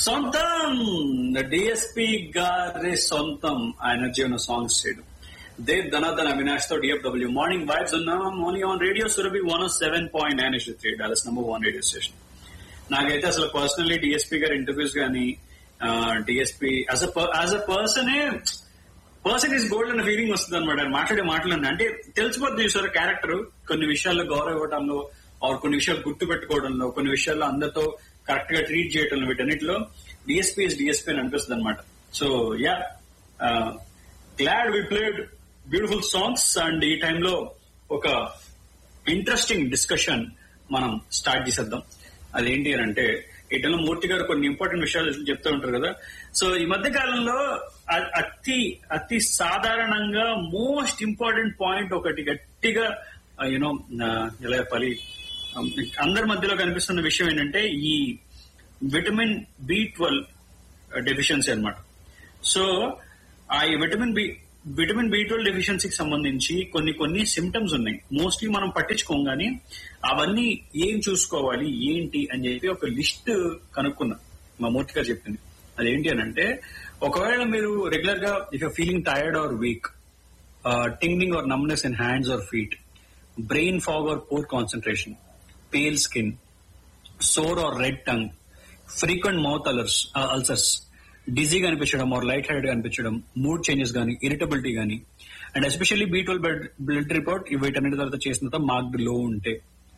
సొంతం డిఎస్పి గారి సొంతం ఆ ఎనర్జీ ఉన్న సాంగ్స్ చేయడం దే ధనాధన్ అవినాష్ తో డిఎఫ్డబ్ల్యూ మార్నింగ్ వైబ్స్ ఉన్నాం only on radio Surabhi one seven point nine is three dollars number one radio station నాకైతే అసలు పర్సనల్లీ డిఎస్పీ గారి ఇంటర్వ్యూస్ కానీ డిఎస్పీ యాజ్ అ పర్సనే పర్సన్ ఈస్ గోల్డ్ అన్న ఫీలింగ్ వస్తుంది అనమాట ఆయన మాట్లాడే మాటలు అంటే తెలిసిపోతుంది చూసారు క్యారెక్టర్ కొన్ని విషయాల్లో గౌరవ ఇవ్వడంలో ఆర్ కొన్ని విషయాలు గుర్తు పెట్టుకోవడంలో కొన్ని విషయాల్లో అందరితో కరెక్ట్ గా ట్రీట్ చేయడంలో వీటన్నిటిలో డిఎస్పీ ఇస్ డిఎస్పీ అని అనిపిస్తుంది అనమాట so yeah glad we played beautiful songs and ఈ టైంలో ఒక ఇంట్రెస్టింగ్ డిస్కషన్ మనం స్టార్ట్ చేసేద్దాం అదేంటి అని అంటే ఇటలో మూర్తి గారు కొన్ని ఇంపార్టెంట్ విషయాలు చెప్తూ ఉంటారు కదా సో ఈ మధ్య కాలంలో అ- అతి అతి సాధారణంగా మోస్ట్ ఇంపార్టెంట్ పాయింట్ ఒకటి గట్టిగా యూనో ఎలా చెప్పాలి um, అందరి మధ్యలో కనిపిస్తున్న విషయం ఏంటంటే ఈ విటమిన్ బి ట్వెల్వ్ డెఫిషియన్సీ అనమాట సో ఆ ఈ vitamin B vitamin B twelve డెఫిషియన్సీకి సంబంధించి కొన్ని కొన్ని సిమ్టమ్స్ ఉన్నాయి మోస్ట్లీ మనం పట్టించుకోం కానీ అవన్నీ ఏం చూసుకోవాలి ఏంటి అని చెప్పి ఒక లిస్ట్ కనుక్కున్నా మా మూర్తి గారు చెప్పింది అదేంటి అని అంటే ఒకవేళ మీరు రెగ్యులర్ గా if feeling tired or weak tingling or numbness in hands or feet brain fog or poor concentration pale skin sore or red tongue frequent mouth ulcers ulcers డిజీగా అనిపించడం ఆర్ లైట్ హెడ్ అనిపించడం mood changes కానీ irritability కానీ and especially B twelve blood report వీటన్నిటి తర్వాత చేసిన తర్వాత marked లో ఉంటే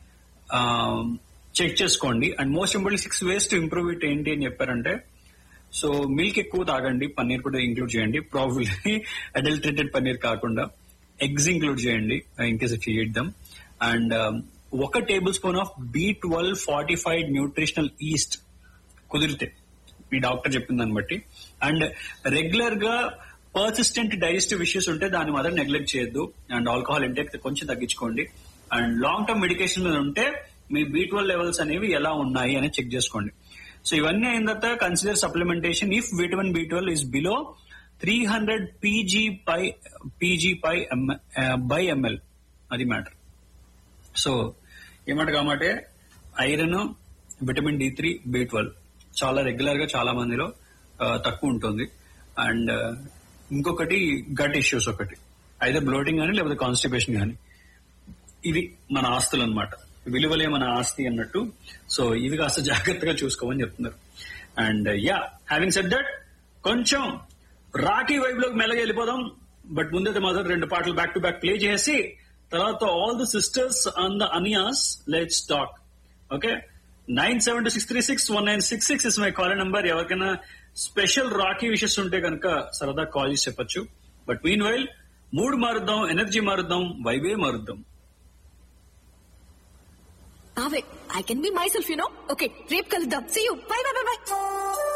చెక్ చేసుకోండి and most important six ways to improve it ఏంటి అని చెప్పారంటే సో మిల్క్ ఎక్కువ తాగండి పన్నీర్ కూడా ఇంక్లూడ్ చేయండి ప్రాబబ్లీ అడల్టరేటెడ్ పన్నీర్ కాకుండా ఎగ్స్ ఇంక్లూడ్ చేయండి ఇన్ కేస్ ఇఫ్ చేద్దాం అండ్ ఒక tablespoon of B twelve fortified nutritional yeast కుదిరితే మీ డాక్టర్ చెప్పిన దాన్ని బట్టి అండ్ రెగ్యులర్ గా పర్సిస్టెంట్ డైజెస్టివ్ ఇష్యూస్ ఉంటే దాన్ని మాత్రం నెగ్లెక్ట్ చేయొద్దు అండ్ ఆల్కహాల్ ఇంటేక్ కొంచెం తగ్గించుకోండి అండ్ లాంగ్ టర్మ్ మెడికేషన్ ఉంటే మీ బీ ట్వెల్వ్ లెవెల్స్ అనేవి ఎలా ఉన్నాయి అని చెక్ చేసుకోండి సో ఇవన్నీ అయిన తర్వాత consider supplementation if vitamin B twelve is below three hundred P G pie P G pie by M L అది మ్యాటర్ సో ఏమాట కామంటే iron vitamin D three B twelve చాలా రెగ్యులర్ గా చాలా మందిలో ఆ, తక్కువ ఉంటుంది అండ్ ఇంకొకటి గట్ ఇష్యూస్ ఒకటి అయితే బ్లోటింగ్ కానీ లేకపోతే కాన్స్టిపేషన్ కానీ ఇవి మన ఆస్తులు అనమాట విలువలే మన ఆస్తి అన్నట్టు సో ఇవి కాస్త జాగ్రత్తగా చూసుకోమని చెప్తున్నారు and yeah having said that కొంచెం రాకీ వైబ్ లోకి మెల్లగా వెళ్ళిపోదాం బట్ ముందైతే మాత్రం రెండు పాటలు బ్యాక్ టు బ్యాక్ ప్లే చేసి తర్వాత all the sisters and the అనియాస్ let's talk okay nine seven two six three six one nine six six is my call number ఎవరికైనా స్పెషల్ రాకీ విషెస్ ఉంటే కనుక సరదా కాల్ చేసి చెప్పొచ్చు బట్ మీన్ వైల్ మూడ్ మారుద్దాం ఎనర్జీ మారుద్దాం వైబే మారుద్దాం Avik, I can be myself, you know. Okay, రేపు కలుద్దాం. See you. Bye, bye, bye, bye.